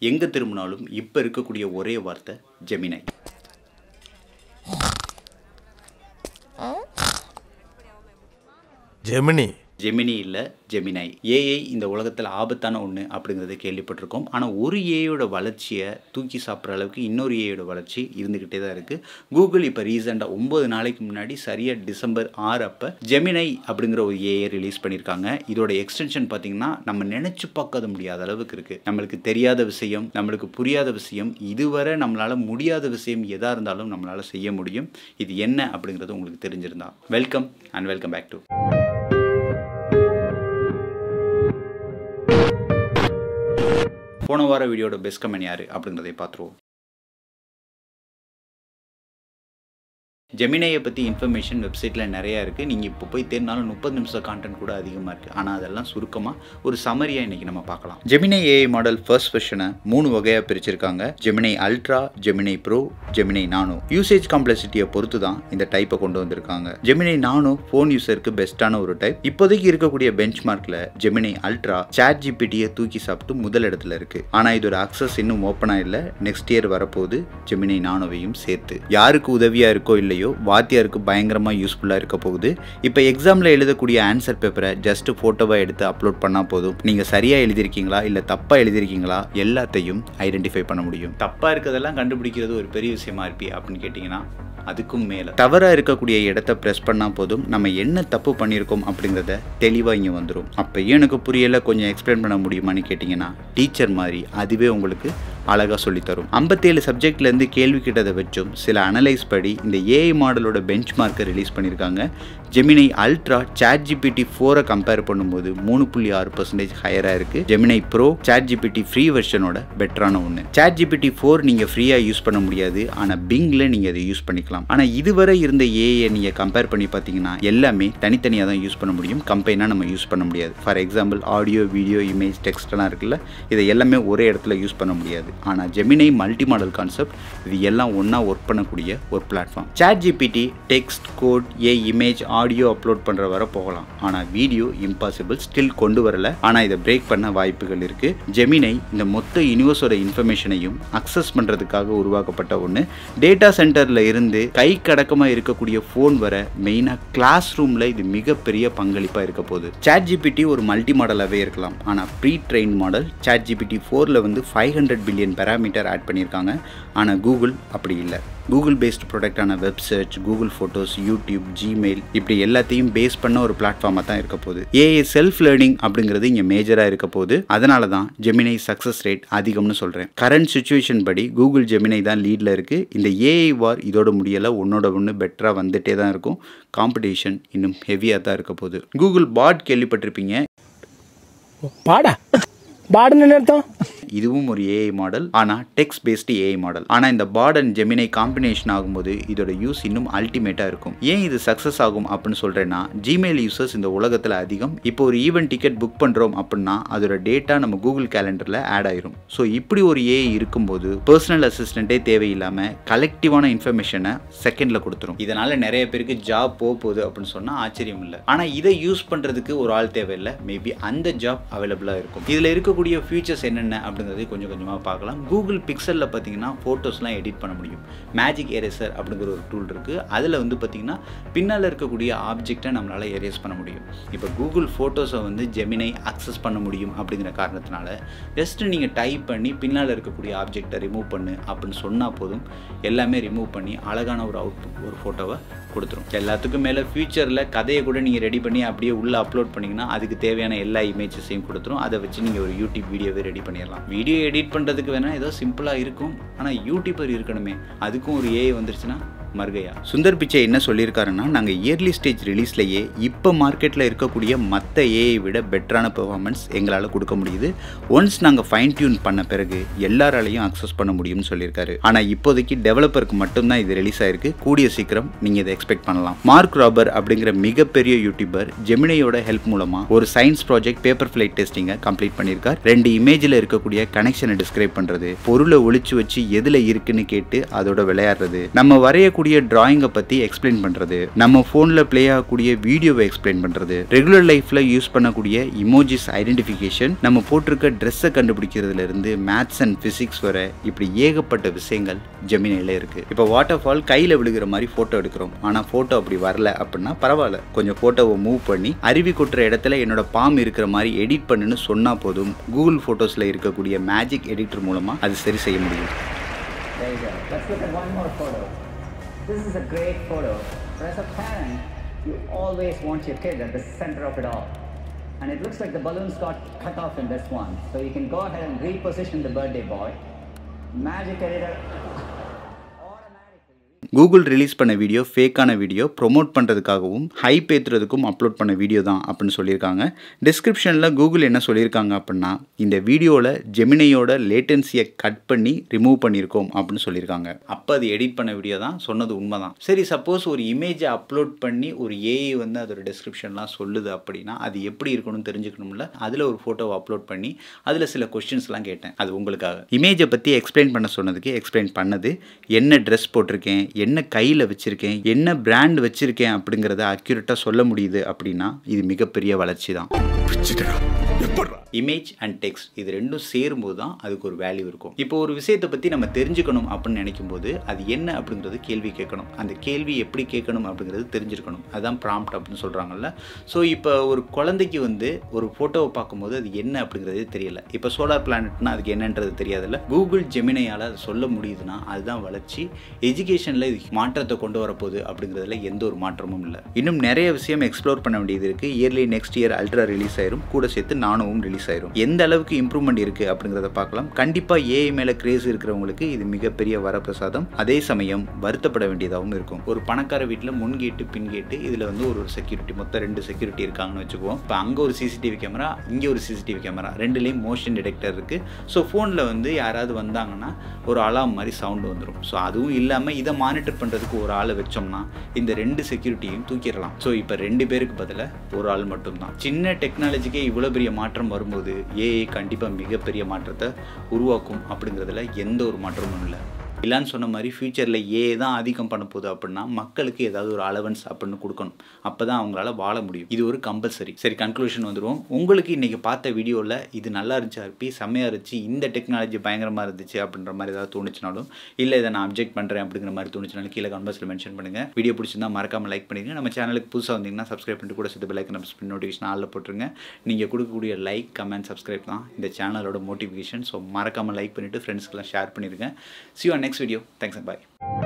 எங்கே திரும்பினாலும் இப்போ இருக்கக்கூடிய ஒரே வார்த்தை ஜெமினை ஜெமினி ஜெமினி இல்லை ஜெமினை ஏஐ இந்த உலகத்தில் ஆபத்தான ஒன்று அப்படிங்கிறத கேள்விப்பட்டிருக்கோம் ஆனால் ஒரு ஏஐயோட வளர்ச்சியை தூக்கி சாப்பிட்ற அளவுக்கு இன்னொரு ஏஐயோட வளர்ச்சி இருந்துக்கிட்டே தான் இருக்குது கூகுள் இப்போ ரீசெண்டாக ஒம்பது நாளைக்கு முன்னாடி சரியாக டிசம்பர் ஆறு அப்போ ஜெமினை அப்படிங்கிற ஒரு ஏஐ ரிலீஸ் பண்ணியிருக்காங்க இதோட எக்ஸ்டென்ஷன் பார்த்தீங்கன்னா நம்ம நினச்சி பார்க்காத முடியாத அளவுக்கு இருக்குது நம்மளுக்கு தெரியாத விஷயம் நம்மளுக்கு புரியாத விஷயம் இதுவரை நம்மளால் முடியாத விஷயம் எதாக இருந்தாலும் நம்மளால் செய்ய முடியும் இது என்ன அப்படிங்கிறது உங்களுக்கு தெரிஞ்சிருந்தா welcome and welcome back to போன வார வீடியோட பெஸ்ட் கமெண்ட் யார் அப்படிங்கிறதை பார்த்துருவோம் ஜெமினையை பற்றி இன்ஃபர்மேஷன் வெப்சைட்டில் நிறையா இருக்குது நீங்கள் இப்போ போய் தேடினாலும் முப்பது நிமிஷம் கான்டென்ட் கூட அதிகமாக இருக்குது ஆனால் அதெல்லாம் சுருக்கமாக ஒரு சமரியாக இன்றைக்கி நம்ம பார்க்கலாம் ஜெமினை ஏஐ மாடல் ஃபர்ஸ்ட் வெர்ஷனை மூணு வகையாக பிரிச்சிருக்காங்க Gemini Ultra Gemini Pro Gemini Nano usage காம்ப்ளெக்சிட்டியை பொறுத்து தான் இந்த டைப்பை கொண்டு வந்திருக்காங்க ஜெமினை நானோ ஃபோன் யூசருக்கு பெஸ்ட்டான ஒரு டைப் இப்போதைக்கு இருக்கக்கூடிய பெஞ்ச் மார்க்கில் ஜெமினை அல்ட்ரா சாட் ஜிபிடியை தூக்கி சாப்பிட்டு முதல் இடத்துல இருக்குது ஆனால் இதோட அக்சஸ் இன்னும் ஓப்பனாக இல்லை நெக்ஸ்ட் இயர் வரப்போகுது ஜெமினை நானோவையும் சேர்த்து யாருக்கு உதவியாக இருக்கோ இல்லையோ வாத்தியாருக்கு பயங்கரமாக யூஸ்ஃபுல்லாக இருக்க போகுது இப்போ எக்ஸாமில் எழுதக்கூடிய ஆன்சர் பேப்பரை ஜஸ்ட் ஃபோட்டோவாக எடுத்து அப்லோட் பண்ணால் போதும் நீங்கள் சரியாக எழுதியிருக்கீங்களா இல்லை தப்பாக எழுதியிருக்கீங்களா எல்லாத்தையும் ஐடென்டிஃபை பண்ண முடியும் தப்பாக இருக்கிறதெல்லாம் கண்டுபிடிக்கிறது ஒரு பெரிய விஷயமா இருப்பி அப்படின்னு கேட்டிங்கன்னா அதுக்கும் மேலே தவறாக இருக்கக்கூடிய இடத்த ப்ரெஸ் பண்ணால் போதும் நம்ம என்ன தப்பு பண்ணியிருக்கோம் அப்படிங்கிறத தெளிவாக இங்கே வந்துடும் அப்போ எனக்கு புரியலை கொஞ்சம் எக்ஸ்பிளைன் பண்ண முடியுமான்னு கேட்டிங்கன்னா டீச்சர் மாதிரி அதுவே உங்களுக்கு அழகாக சொல்லித்தரும் ஐம்பத்தேழு சப்ஜெக்ட்லேருந்து கேள்வி கிட்டதை வச்சும் சில அனலைஸ் படி இந்த ஏஐ மாடலோட பெஞ்ச் மார்க்கை ரிலீஸ் பண்ணியிருக்காங்க ஜெமினை அல்ட்ரா சாட் ஜிபிடி ஃபோரை கம்பேர் பண்ணும்போது மூணு புள்ளி ஆறு பர்சன்டேஜ் ஹையராக இருக்குது Gemini Pro chat GPT free வெர்ஷனோட பெட்டரான ஒன்று சாட் ஜிபிடி ஃபோர் நீங்கள் ஃப்ரீயாக யூஸ் பண்ண முடியாது ஆனால் பிங்கில் நீங்கள் அதை யூஸ் பண்ணிக்கலாம் ஆனால் இதுவரை இருந்த ஏஐ நீங்கள் கம்பேர் பண்ணி பார்த்தீங்கன்னா எல்லாமே தனித்தனியாக தான் யூஸ் பண்ண முடியும் கம்பைனாக நம்ம யூஸ் பண்ண முடியாது for example audio video image டெக்ஸ்ட்லாம் இருக்குல்ல இதை எல்லாமே ஒரே இடத்துல யூஸ் பண்ண முடியாது ஆனால் ஜெமினை மல்டி மாடல் கான்செப்ட் இது எல்லாம் ஒன்றா ஒர்க் பண்ணக்கூடிய ஒரு platform chat GPT text code a image audio upload பண்ணுற வர போகலாம் ஆனால் வீடியோ இம்பாசிபிள் ஸ்டில் கொண்டு வரல ஆனால் இதை பிரேக் பண்ண வாய்ப்புகள் இருக்குது ஜெமினை இந்த மொத்த யூனிவர்ஸோட இன்ஃபர்மேஷனையும் அக்சஸ் பண்ணுறதுக்காக உருவாக்கப்பட்ட ஒன்று டேட்டா சென்டரில் இருந்து கை கடக்கமாக இருக்கக்கூடிய ஃபோன் வர மெயினாக கிளாஸ் ரூமில் இது மிகப்பெரிய பங்களிப்பாக இருக்க போகுது சாட் ஜிபிடி ஒரு மல்டி மாடலாகவே இருக்கலாம் ஆனால் pre train model chat GPT ஃபோரில் வந்து five hundred billion parameter add பண்ணியிருக்காங்க ஆனால் கூகுள் அப்படி இல்லை கூகுள் பேஸ்டு ப்ராடக்டான web search Google photos YouTube Gmail இப்படி எல்லாத்தையும் பேஸ் பண்ண ஒரு பிளாட்ஃபார்மாக தான் இருக்க போகுது ஏஏ செல்ஃப் லேர்னிங் அப்படிங்கிறது இங்கே மேஜராக இருக்க போகுது அதனால தான் ஜெமினை சக்ஸஸ் ரேட் அதிகம்னு சொல்கிறேன் கரண்ட் சுச்சுவேஷன் படி கூகுள் ஜெமினை தான் லீடில் இருக்குது இந்த ஏஐ வார் இதோட முடியலை ஒன்னோட ஒன்று பெட்டராக வந்துட்டே தான் இருக்கும் காம்படிஷன் இன்னும் ஹெவியாக தான் இருக்க போகுது கூகுள் பாட் கேள்விப்பட்டிருப்பீங்க பாடா பாடுன்னு என்ன அர்த்தம் இதுவும் ஒரு ஏஐ மாடல் ஆனால் டெக்ஸ்ட் பேஸ்டு ஏஐ மாடல் ஆனால் இந்த பாட் அண்ட் ஜெமினை காம்பினேஷன் ஆகும்போது இதோட யூஸ் இன்னும் அல்டிமேட்டாக இருக்கும் ஏன் இது சக்ஸஸ் ஆகும் அப்படின்னு சொல்கிறேன்னா ஜிமெயில் யூசர்ஸ் இந்த உலகத்தில் அதிகம் இப்போ ஒரு ஈவென்ட் டிக்கெட் புக் பண்ணுறோம் அப்படின்னா அதோட டேட்டா நம்ம கூகுள் கேலண்டரில் ஆட் ஆயிரும் ஸோ இப்படி ஒரு ஏஐ இருக்கும்போது பர்சனல் அசிஸ்டண்ட்டே தேவையில்லாமல் கலெக்டிவான இன்ஃபர்மேஷனை செகண்டில் கொடுத்துரும் இதனால் நிறைய பேருக்கு ஜாப் போக போகுது அப்படின்னு சொன்னால் ஆச்சரியம் இல்லை ஆனால் இதை யூஸ் பண்ணுறதுக்கு ஒரு ஆள் தேவையில்லை மேபி அந்த ஜாப் அவைலபிளாக இருக்கும் இதில் இருக்கக்கூடிய ஃபியூச்சர்ஸ் என்னென்ன அப்படிங்கிறதை கொஞ்சம் கொஞ்சமாக பார்க்கலாம் கூகுள் பிக்சலில் பார்த்தீங்கன்னா ஃபோட்டோஸ்லாம் எடிட் பண்ண முடியும் மேஜிக் எரேசர் அப்படிங்கிற ஒரு டூல் இருக்குது அதில் வந்து பார்த்தீங்கன்னா பின்னால் இருக்கக்கூடிய ஆப்ஜெக்டை நம்மளால் எரேஸ் பண்ண முடியும் இப்போ கூகுள் ஃபோட்டோஸை வந்து ஜெமினை அக்சஸ் பண்ண முடியும் அப்படிங்கிற காரணத்தினால ஜஸ்ட்டு நீங்கள் டைப் பண்ணி பின்னால் இருக்கக்கூடிய ஆப்ஜெக்டை ரிமூவ் பண்ணு அப்படின்னு சொன்னால் போதும் எல்லாமே ரிமூவ் பண்ணி அழகான ஒரு அவுட்புட் ஒரு ஃபோட்டோவை கொடுத்துரும் எல்லாத்துக்கும் மேலே ஃபியூச்சரில் கதையை கூட நீங்கள் ரெடி பண்ணி அப்படியே உள்ளே அப்லோட் பண்ணிங்கன்னா அதுக்கு தேவையான எல்லா இமேஜஸையும் கொடுத்துரும் அதை வச்சு நீங்கள் ஒரு யூடியூப் வீடியோவே ரெடி பண்ணிடலாம் வீடியோ எடிட் பண்ணுறதுக்கு வேணால் ஏதோ சிம்பிளாக இருக்கும் ஆனால் யூடியூபர் இருக்கணுமே அதுக்கும் ஒரு ஏஐ வந்துருச்சுன்னா மர்கையா சுந்தர் பிச்சை என்ன சொல்லியிருக்காருன்னா நாங்கள் இயர்லி ஸ்டேஜ் ரிலீஸ்லேயே இப்போ மார்க்கெட்டில் இருக்கக்கூடிய மற்ற ஏஐ விட பெட்டரான பெர்ஃபார்மன்ஸ் எங்களால் கொடுக்க முடியுது ஒன்ஸ் நாங்கள் ஃபைன் டியூன் பண்ண பிறகு எல்லாராலையும் அக்சஸ் பண்ண முடியும்னு சொல்லியிருக்காரு ஆனால் இப்போதைக்கு டெவலப்பருக்கு மட்டும்தான் இது ரிலீஸ் ஆயிருக்கு கூடிய சீக்கிரம் நீங்கள் இதை எக்ஸ்பெக்ட் பண்ணலாம் மார்க் ராபர் அப்படிங்கிற மிகப்பெரிய யூடியூபர் ஜெமினையோட ஹெல்ப் மூலமாக ஒரு சயின்ஸ் ப்ராஜெக்ட் பேப்பர் ஃபிளைட் டெஸ்டிங்கை கம்ப்ளீட் பண்ணியிருக்கார் ரெண்டு இமேஜில் இருக்கக்கூடிய கனெக்ஷனை டிஸ்கிரைப் பண்ணுறது பொருளை ஒழிச்சு வச்சு எதில் இருக்குன்னு கேட்டு அதோட விளையாடுறது நம்ம வரையக்கூடிய பண்ணக்கூடிய டிராயிங்கை பற்றி எக்ஸ்பிளைன் பண்ணுறது நம்ம ஃபோனில் ப்ளே ஆகக்கூடிய வீடியோவை எக்ஸ்பிளைன் பண்ணுறது ரெகுலர் லைஃப்பில் யூஸ் பண்ணக்கூடிய இமோஜிஸ் ஐடென்டிஃபிகேஷன் நம்ம போட்டிருக்க ட்ரெஸ்ஸை கண்டுபிடிக்கிறதுல இருந்து மேத்ஸ் அண்ட் ஃபிசிக்ஸ் வர இப்படி ஏகப்பட்ட விஷயங்கள் ஜெமினியில் இருக்குது இப்போ வாட்டர் ஃபால் கையில் விழுகிற மாதிரி ஃபோட்டோ எடுக்கிறோம் ஆனால் ஃபோட்டோ அப்படி வரல அப்படின்னா பரவாயில்ல கொஞ்சம் ஃபோட்டோவை மூவ் பண்ணி அருவி கொட்டுற இடத்துல என்னோட பாம் இருக்கிற மாதிரி எடிட் பண்ணுன்னு சொன்னால் போதும் கூகுள் ஃபோட்டோஸில் இருக்கக்கூடிய மேஜிக் எடிட்டர் மூலமாக அது சரி செய்ய முடியும் There you go. Let's look at one more photo. This is a great photo. But as a parent, you always want your kid at the center of it all. And it looks like the balloons got cut off in this one. So you can go ahead and reposition the birthday boy. Magic editor automatically Google release பண்ண video ஃபேக்கான video promote பண்ணுறதுக்காகவும் hype ஏற்றுறதுக்கும் upload பண்ண video தான் அப்படின்னு சொல்லியிருக்காங்க டிஸ்கிரிப்ஷனில் Google என்ன சொல்லியிருக்காங்க அப்படின்னா இந்த வீடியோவில் ஜெமினையோட லேட்டன்சியை கட் பண்ணி ரிமூவ் பண்ணியிருக்கோம் அப்படின்னு சொல்லியிருக்காங்க அப்போ அது எடிட் பண்ண வீடியோ தான் சொன்னது உண்மை தான் சரி சப்போஸ் ஒரு இமேஜை அப்லோட் பண்ணி ஒரு ஏஐ வந்து அதோட டிஸ்கிரிப்ஷன்லாம் சொல்லுது அப்படின்னா அது எப்படி இருக்கணும்னு தெரிஞ்சுக்கணும்ல அதில் ஒரு ஃபோட்டோவை அப்லோட் பண்ணி அதில் சில கொஸ்டின்ஸ்லாம் கேட்டேன் அது உங்களுக்காக இமேஜை பற்றி எக்ஸ்பிளைன் பண்ண சொன்னதுக்கு எக்ஸ்பிளைன் பண்ணது என்ன ட்ரெஸ் போட்டிருக்கேன் என்ன கையில் வச்சுருக்கேன் என்ன பிராண்ட் வச்சுருக்கேன் அப்படிங்கிறத அக்யூரேட்டாக சொல்ல முடியுது அப்படின்னா இது மிகப்பெரிய வளர்ச்சி தான் இமேஜ் அண்ட் டெக்ஸ்ட் இது ரெண்டும் சேரும்போது தான் அதுக்கு ஒரு வேல்யூ இருக்கும் இப்போ ஒரு விஷயத்தை பற்றி நம்ம தெரிஞ்சுக்கணும் அப்படின்னு நினைக்கும் போது அது என்ன அப்படிங்கிறது கேள்வி கேட்கணும் அந்த கேள்வி எப்படி கேட்கணும் அப்படிங்கிறது தெரிஞ்சிருக்கணும் அதுதான் ப்ராம்ப்ட் அப்படின்னு சொல்கிறாங்கல்ல ஸோ இப்போ ஒரு குழந்தைக்கு வந்து ஒரு ஃபோட்டோவை பார்க்கும்போது அது என்ன அப்படிங்கிறதே தெரியல இப்போ சோலார் பிளானட்னா அதுக்கு என்னன்றது தெரியாதுல்ல கூகுள் ஜெமினையால் அதை சொல்ல முடியுதுன்னா அதுதான் வளர்ச்சி எஜுகேஷனில் இது மாற்றத்தை கொண்டு வரப்போகுது அப்படிங்கிறதுல எந்த ஒரு மாற்றமும் இல்லை இன்னும் நிறைய விஷயம் எக்ஸ்ப்ளோர் பண்ண வேண்டியது இருக்குது early next year ultra release ஆயிரும் கூட சேர்த்து நானும் ரிலீஸ் ஆயிரும் எந்த அளவுக்கு இம்ப்ரூவ்மெண்ட் இருக்குது அப்படிங்கிறத பார்க்கலாம் கண்டிப்பாக ஏஐ மேலே கிரேஸ் இருக்கிறவங்களுக்கு இது மிகப்பெரிய வரப்பிரசாதம் அதே சமயம் வருத்தப்பட வேண்டியதாகவும் இருக்கும் ஒரு பணக்கார வீட்டில் முன் கேட்டு பின் கேட்டு இதில் வந்து ஒரு செக்யூரிட்டி மொத்தம் ரெண்டு செக்யூரிட்டி இருக்காங்கன்னு வச்சுக்குவோம் இப்போ அங்கே ஒரு சிசிடிவி கேமரா இங்கே ஒரு சிசிடிவி கேமரா ரெண்டுலேயும் மோஷன் டிடெக்டர் இருக்குது ஸோ ஃபோனில் வந்து யாராவது வந்தாங்கன்னா ஒரு அலாம் மாதிரி சவுண்டு வந்துடும் ஸோ அதுவும் இல்லாமல் இதை மானிட்டர் பண்ணுறதுக்கு ஒரு ஆளை வச்சோம்னா இந்த ரெண்டு செக்யூரிட்டியும் தூக்கிடலாம் ஸோ இப்போ ரெண்டு பேருக்கு பதிலாக ஒரு ஆள் மட்டும்தான் சின்ன டெக்னாலஜிக்கே இவ்வளோ பெரிய மாற்றம் வரும்போது ஏஐ கண்டிப்பாக மிகப்பெரிய மாற்றத்தை உருவாக்கும் அப்படிங்கிறதுல எந்த ஒரு மாற்றமும் இல்லை இல்லான்னு சொன்ன மாதிரி ஃப்யூச்சரில் ஏ தான் அதிகம் பண்ண போகுது அப்படின்னா மக்களுக்கு ஏதாவது ஒரு அலவன்ஸ் அப்படின்னு கொடுக்கணும் அப்போ தான் அவங்களால வாழ முடியும் இது ஒரு கம்பல்சரி சரி கன்க்ளூஷன் வந்துடும் உங்களுக்கு இன்றைக்கி பார்த்த வீடியோவில் இது நல்லா இருந்துச்சு அர்ப்பி செம்மையாக இருந்துச்சு இந்த டெக்னாலஜி பயங்கரமாக இருந்துச்சு அப்படின்ற மாதிரி ஏதாவது தோணுச்சுனாலும் இல்லை இதை நான் அப்ஜெக்ட் பண்ணுறேன் அப்படிங்கிற மாதிரி தோணுச்சுனாலும் கீழே கன்வர்ஸில் மென்ஷன் பண்ணுங்கள் வீடியோ பிடிச்சிருந்தா மறக்காமல் லைக் பண்ணிடுங்க நம்ம சேனலுக்கு புதுசாக வந்தீங்கன்னா சப்ஸ்கிரைப் பண்ணிட்டு கூட சேர்த்து பெல் ஐக்கன் பண்ணி நோட்டிஃபிகேஷன் ஆளில் போட்டுருங்க நீங்கள் கொடுக்கக்கூடிய லைக் கமெண்ட் சப்ஸ்கிரைப் தான் இந்த சேனலோட மோட்டிவேஷன் ஸோ மறக்காமல் லைக் பண்ணிவிட்டு ஃப்ரெண்ட்ஸ்க்கெல்லாம் ஷேர் பண்ணிடுங்க see you next video thanks and bye